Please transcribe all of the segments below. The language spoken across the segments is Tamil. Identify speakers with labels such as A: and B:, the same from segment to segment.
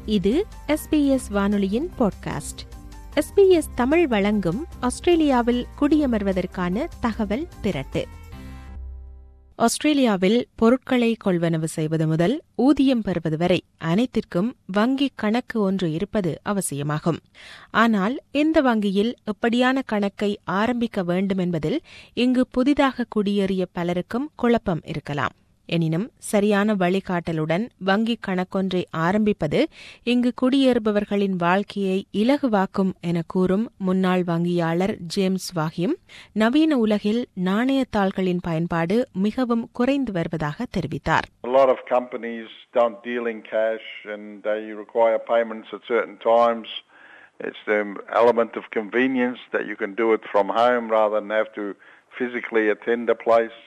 A: இது எஸ்பிஎஸ் வானொலியின் பாட்காஸ்ட் எஸ்பிஎஸ் தமிழ் வழங்கும் ஆஸ்திரேலியாவில் குடியமர்வதற்கான தகவல் திரட்டு ஆஸ்திரேலியாவில் பொருட்களை கொள்வனவு செய்வது முதல் ஊதியம் பெறுவது வரை அனைத்திற்கும் வங்கி கணக்கு ஒன்று இருப்பது அவசியமாகும் ஆனால் எந்த வங்கியில் எப்படியான கணக்கை ஆரம்பிக்க வேண்டும் என்பதில் இங்கு புதிதாக குடியேறிய பலருக்கும் குழப்பம் இருக்கலாம் எனினும் சரியான வழிகாட்டலுடன் வங்கிக் கணக்கொன்றை ஆரம்பிப்பது இங்கு குடியேறுபவர்களின் வாழ்க்கையை இலகுவாக்கும் என கூறும் முன்னாள் வங்கியாளர் ஜேம்ஸ் வாகியும் நவீன உலகில் நாணயத்தாள்களின் பயன்பாடு மிகவும் குறைந்து வருவதாக தெரிவித்தார்
B: A lot of companies don't deal in cash and they require payments at certain times. It's the element of convenience that you can do it from home rather than have to physically attend a place.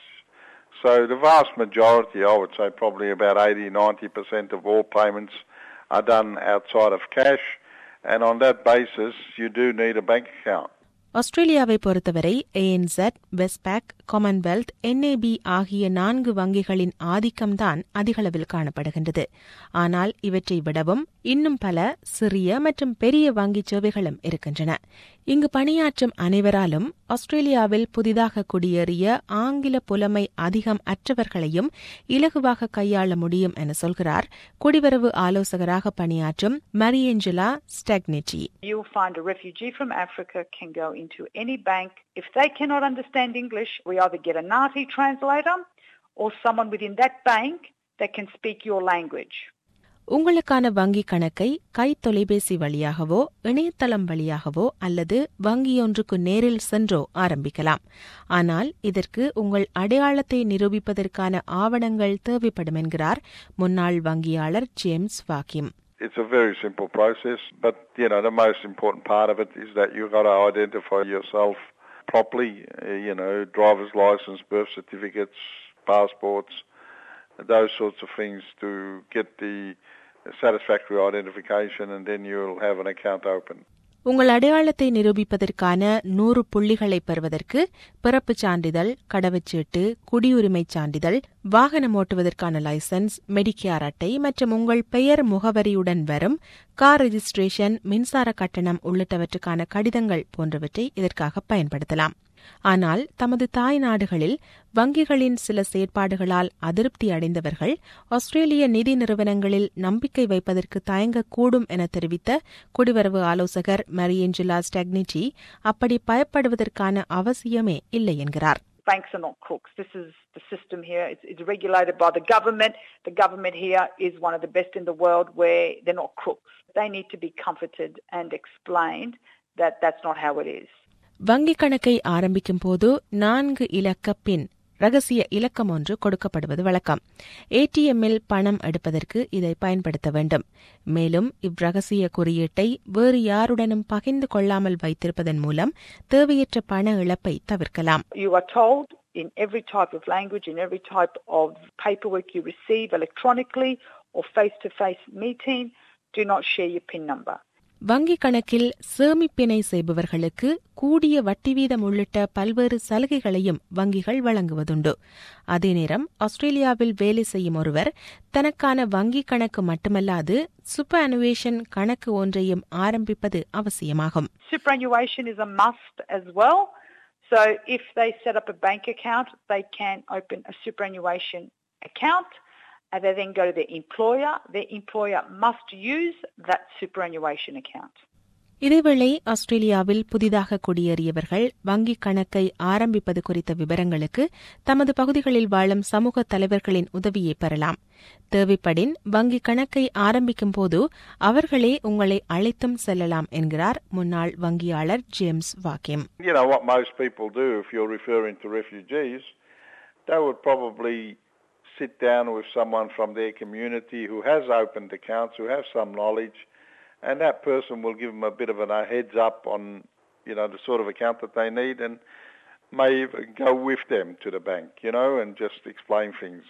B: So the vast majority, I would say probably about 80, 90% of all payments are done outside of cash. And on that basis, you do need a bank account.
A: ஆஸ்திரேலியாவை பொறுத்தவரை ஏஎன்செட் வெஸ்பேக் காமன்வெல்த் என்ஏபி ஆகிய நான்கு வங்கிகளின் ஆதிக்கம்தான் அதிகளவில் காணப்படுகின்றது ஆனால் இவற்றை விடவும் இன்னும் பல சிறிய மற்றும் பெரிய வங்கிச் சேவைகளும் இருக்கின்றன இங்கு பணியாற்றும் அனைவராலும் ஆஸ்திரேலியாவில் புதிதாக குடியேறிய ஆங்கில புலமை அதிகம் அற்றவர்களையும் இலகுவாக கையாள முடியும் என சொல்கிறார் குடிவரவு ஆலோசகராக பணியாற்றும் மரியேஞ்சலா ஸ்டெக்னிட்டி
C: You'll find a refugee from Africa can go into any bank. If they cannot understand English, we either get a Nati translator or someone within that bank that can speak your language.
A: உங்களுக்கான வங்கிக் கணக்கை கை தொலைபேசி வழியாகவோ இணையதளம் வழியாகவோ அல்லது வங்கியொன்றுக்கு நேரில் சென்றோ ஆரம்பிக்கலாம் ஆனால் இதற்கு உங்கள் அடையாளத்தை நிரூபிப்பதற்கான ஆவணங்கள் தேவைப்படும் என்கிறார் முன்னாள் வங்கியாளர் ஜேம்ஸ் வாக்கிம்
B: It's a very simple process, but you know the most important part of it is that you've got to identify yourself properly. uh, You know, driver's license, birth certificates, passports, those sorts of things to get the satisfactory identification, and then you'll have an account open.
A: உங்கள் அடையாளத்தை நிரூபிப்பதற்கான நூறு புள்ளிகளை பெறுவதற்கு பிறப்புச் சான்றிதழ் கடவுச்சீட்டு குடியுரிமைச் சான்றிதழ் வாகனம் ஓட்டுவதற்கான லைசென்ஸ் மெடிக்கேர் அட்டை மற்றும் உங்கள் பெயர் முகவரியுடன் வரும் கார் ரெஜிஸ்ட்ரேஷன் மின்சார கட்டணம் உள்ளிட்டவற்றுக்கான கடிதங்கள் போன்றவற்றை இதற்காக பயன்படுத்தலாம் ஆனால் தமது தாய் நாடுகளில் வங்கிகளின் சில செயற்பாடுகளால் அதிருப்தி அடைந்தவர்கள் ஆஸ்திரேலிய நிதி நிறுவனங்களில் நம்பிக்கை வைப்பதற்கு தயங்கக்கூடும் என தெரிவித்த குடிவரவு ஆலோசகர் மரியேஞ்சலா ஸ்டெக்னிச்சி அப்படி பயப்படுவதற்கான அவசியமே இல்லை என்கிறார்
C: Banks are not crooks. This is the system here. It's, it's regulated by the government. The government here is one of the best in the world where they're not crooks. They need to be comforted and explained that that's not how it is.
A: வங்கிக் கணக்கை ஆரம்பிக்கும் போது நான்கு இலக்க பின் ரகசிய இலக்கம் ஒன்று கொடுக்கப்படுவது வழக்கம் ஏடிஎம்மில் பணம் எடுப்பதற்கு இதை பயன்படுத்த வேண்டும் மேலும் இவ்ரகசிய குறியீட்டை வேறு யாருடனும் பகிர்ந்து கொள்ளாமல் வைத்திருப்பதன் மூலம் தேவையற்ற பண இழப்பை தவிர்க்கலாம்
C: You are told in every type of language, in every type of paperwork you receive electronically or face-to-face meeting, do not share your PIN number.
A: வங்கிக் கணக்கில் சேமிப்பினை செய்பவர்களுக்கு கூடிய வட்டி வீதம் உள்ளிட்ட பல்வேறு சலுகைகளையும் வங்கிகள் வழங்குவதுண்டு அதே நேரம் ஆஸ்திரேலியாவில் வேலை செய்யும் ஒருவர் தனக்கான வங்கிக் கணக்கு மட்டுமல்லாது சுப்ப அனுவேஷன் கணக்கு ஒன்றையும் ஆரம்பிப்பது அவசியமாகும்
C: Superannuation is a must as well. So if they set up a bank account, they can open a superannuation account and they then go to their employer. Their employer must use that superannuation account.
A: இதேவேளை ஆஸ்திரேலியாவில் புதிதாக குடியேறியவர்கள் வங்கிக் கணக்கை ஆரம்பிப்பது குறித்த விவரங்களுக்கு தமது பகுதிகளில் வாழும் சமூக தலைவர்களின் உதவியை பெறலாம் தேவைப்படின் வங்கிக் கணக்கை ஆரம்பிக்கும் போது அவர்களே உங்களை அழைத்தும் செல்லலாம் என்கிறார் முன்னாள் வங்கியாளர் ஜேம்ஸ் வாக்கியம்
B: You know what most people do if you're referring to refugees, they would probably sit down with someone from their community who has opened accounts, who has some knowledge, and that person will give them a bit of a heads up on, you know, the sort of account that they need, and may even go with them to the bank, you know, and just explain things.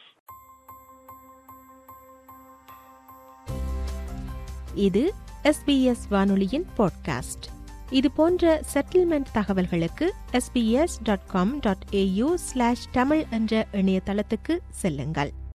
A: இது எஸ்பிஎஸ் வானொலியின் பாட்காஸ்ட் இது போன்ற செட்டில்மெண்ட் தகவல்களுக்கு SBS dot com dot AU slash Tamil என்ற இணையதளத்துக்கு செல்லுங்கள்